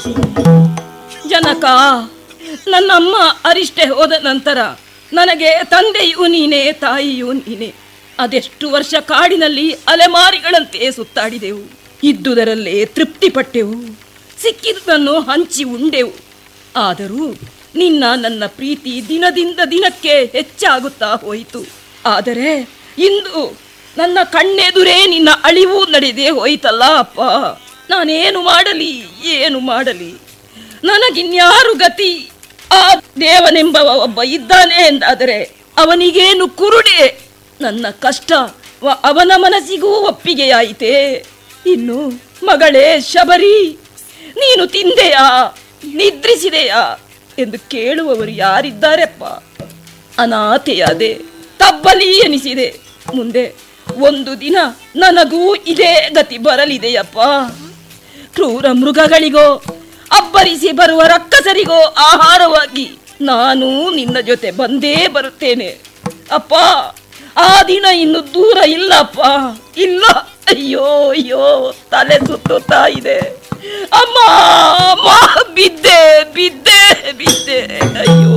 ಜನಕ ನನ್ನಮ್ಮ ಅರಿಷ್ಟೆ ಹೋದ ನಂತರ ನನಗೆ ತಂದೆಯೂ ನೀನೇ ತಾಯಿಯೂ ನೀನೇ ಅದೆಷ್ಟು ವರ್ಷ ಕಾಡಿನಲ್ಲಿ ಅಲೆಮಾರಿಗಳಂತೆ ಸುತ್ತಾಡಿದೆವು ಇದ್ದುದರಲ್ಲೇ ತೃಪ್ತಿಪಟ್ಟೆವು ಸಿಕ್ಕಿದ್ದನ್ನು ಹಂಚಿ ಉಂಡೆವು ಆದರೂ ನಿನ್ನ ನನ್ನ ಪ್ರೀತಿ ದಿನದಿಂದ ದಿನಕ್ಕೆ ಹೆಚ್ಚಾಗುತ್ತಾ ಹೋಯಿತು ಆದರೆ ಇಂದು ನನ್ನ ಕಣ್ಣೆದುರೇ ನಿನ್ನ ಅಳಿವು ನಡೆದೇ ಹೋಯ್ತಲ್ಲ ಅಪ್ಪ ನಾನೇನು ಮಾಡಲಿ ಏನು ಮಾಡಲಿ ನನಗಿನ್ಯಾರು ಗತಿ ಆ ದೇವನೆಂಬವ ಒಬ್ಬ ಇದ್ದಾನೆ ಎಂದಾದರೆ ಅವನಿಗೇನು ಕುರುಡೆ ನನ್ನ ಕಷ್ಟ ವ- ಅವನ ಮನಸ್ಸಿಗೂ ಒಪ್ಪಿಗೆಯಾಯಿತೆ ಇನ್ನು ಮಗಳೇ ಶಬರಿ ನೀನು ತಿಂದೆಯಾ ನಿದ್ರಿಸಿದೆಯಾ ಎಂದು ಕೇಳುವವರು ಯಾರಿದ್ದಾರೆಪ್ಪ ಅನಾಥೆಯಾದೆ ತಬ್ಬಲಿ ಎನಿಸಿದೆ ಮುಂದೆ ಒಂದು ದಿನ ನನಗೂ ಇದೇ ಗತಿ ಬರಲಿದೆಯಪ್ಪ ಕ್ರೂರ ಮೃಗಗಳಿಗೋ ಅಬ್ಬರಿಸಿ ಬರುವ ರಕ್ಕಸರಿಗೋ ಆಹಾರವಾಗಿ ನಾನು ನಿನ್ನ ಜೊತೆ ಬಂದೇ ಬರುತ್ತೇನೆ ಅಪ್ಪ ಆ ದಿನ ಇನ್ನು ದೂರ ಇಲ್ಲಪ್ಪ ಇಲ್ಲ ಅಯ್ಯೋ ಅಯ್ಯೋ ತಲೆ ಸುತ್ತುತ್ತಾ ಇದೆ ಅಮ್ಮ ಅಮ್ಮ ಬಿದ್ದೆ ಬಿದ್ದೆ ಬಿದ್ದೆ ಅಯ್ಯೋ